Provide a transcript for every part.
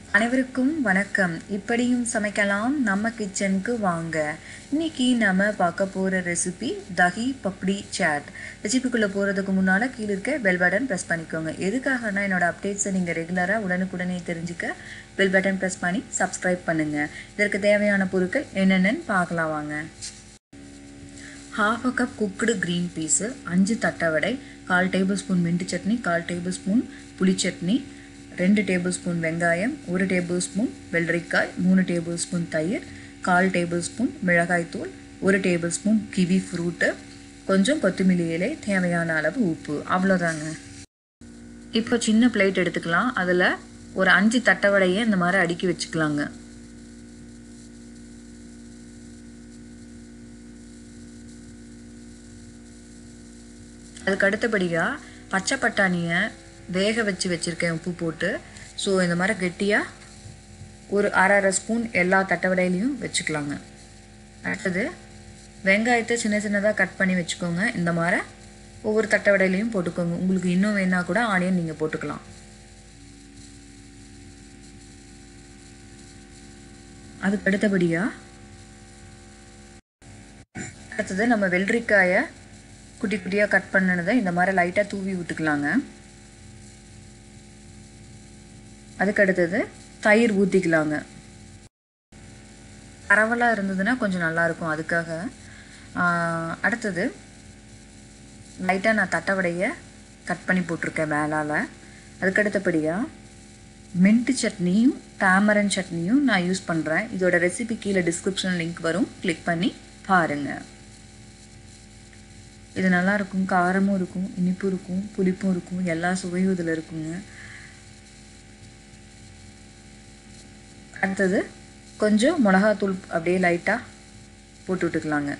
அனைவருக்கும் வணக்கம் இப்படியும் சமைக்கலாம் நம்ம கிச்சனுக்கு வாங்க இன்னைக்கு நம்ம பார்க்க போகிற ரெசிபி தஹி பப்டி சாட் ரெசிபிக்குள்ளே போகிறதுக்கு முன்னால் கீழே இருக்க பெல் பட்டன் ப்ரெஸ் பண்ணிக்கோங்க எதுக்காகனா என்னோட அப்டேட்ஸை நீங்கள் ரெகுலராக உடனுக்குடனே தெரிஞ்சுக்க பெல் பட்டன் ப்ரெஸ் பண்ணி சப்ஸ்கிரைப் பண்ணுங்கள் இதற்கு தேவையான பொருட்கள் என்னென்னு பார்க்கலாம் வாங்க half a cup cooked green peas அஞ்சு தட்டை வடை கால் டேபிள் ஸ்பூன் மின்ட்டு சட்னி கால் டேபிள் ஸ்பூன் புளி சட்னி ரெண்டு டேபிள் ஸ்பூன் வெங்காயம் ஒரு டேபிள் ஸ்பூன் வெள்ளரிக்காய் மூணு டேபிள் ஸ்பூன் தயிர் கால் டேபிள் ஸ்பூன் மிளகாய்த்தூள் ஒரு டேபிள் ஸ்பூன் கிவி ஃப்ரூட்டு கொஞ்சம் கொத்தமல்லி இலை தேவையான அளவு உப்பு அவ்வளோதாங்க இப்போ சின்ன பிளேட் எடுத்துக்கலாம் அதில் ஒரு அஞ்சு தட்டை வடையை இந்த மாதிரி அடுக்கி வச்சுக்கலாங்க அதுக்கு அடுத்தபடியாக பச்சை பட்டாணியை வேக வச்சு வச்சுருக்கேன் உப்பு போட்டு ஸோ இந்த மாதிரி கெட்டியாக ஒரு அரை அரை ஸ்பூன் எல்லா தட்டை வடையிலையும் வச்சுக்கலாங்க அடுத்தது வெங்காயத்தை சின்ன சின்னதாக கட் பண்ணி வச்சுக்கோங்க இந்த மாதிரி ஒவ்வொரு தட்டை வடையிலையும் போட்டுக்கோங்க உங்களுக்கு இன்னும் வேணா கூட ஆனியன் நீங்கள் போட்டுக்கலாம் அதுக்கு அடுத்தபடியாக அடுத்தது நம்ம வெள்ளரிக்காயை குட்டி குட்டியாக கட் பண்ணினதை இந்த மாதிரி லைட்டாக தூவி விட்டுக்கலாங்க அதுக்கு அடுத்தது தயிர் ஊற்றிக்கலாங்க பரவலாக இருந்ததுன்னா கொஞ்சம் நல்லாயிருக்கும் அதுக்காக அடுத்தது லைட்டாக நான் தட்டை வடையை கட் பண்ணி போட்டிருக்கேன் மேலால் அதுக்கு அடுத்தபடியாக மின்ட்டு சட்னியும் டேமரன் சட்னியும் நான் யூஸ் பண்ணுறேன் இதோட ரெசிபி கீழே டிஸ்கிரிப்ஷன் லிங்க் வரும் கிளிக் பண்ணி பாருங்கள் இது நல்லா இருக்கும் காரமும் இருக்கும் இனிப்பும் இருக்கும் புளிப்பும் இருக்கும் எல்லா சுவையும் இதில் இருக்குங்க அடுத்தது கொஞ்சம் மிளகாத்தூள் அப்படியே லைட்டாக போட்டு விட்டுக்கலாங்க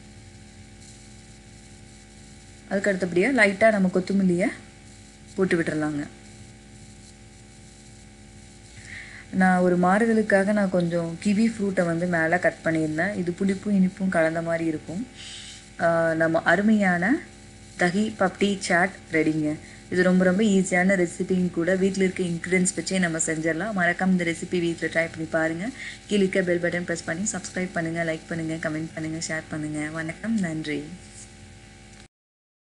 அதுக்கு அடுத்தபடியாக லைட்டாக நம்ம கொத்தமல்லியை போட்டு விட்டுறலாங்க நான் ஒரு மாறுதலுக்காக நான் கொஞ்சம் கிவி ஃப்ரூட்டை வந்து மேலே கட் பண்ணியிருந்தேன் இது புளிப்பும் இனிப்பும் கலந்த மாதிரி இருக்கும் நம்ம அருமையான தகி பப்டி சாட் ரெடிங்க இது ரொம்ப ரொம்ப ஈஸியான ரெசிபியும் கூட வீட்டில் இருக்க இன்க்ரீடியன்ஸ் வச்சே நம்ம செஞ்சிடலாம் மறக்காம இந்த ரெசிபி வீட்டில் ட்ரை பண்ணி பாருங்கள் கீழே இருக்க பெல் பட்டன் ப்ரெஸ் பண்ணி சப்ஸ்கிரைப் பண்ணுங்கள் லைக் பண்ணுங்கள் கமெண்ட் பண்ணுங்கள் ஷேர் பண்ணுங்கள் வணக்கம் நன்றி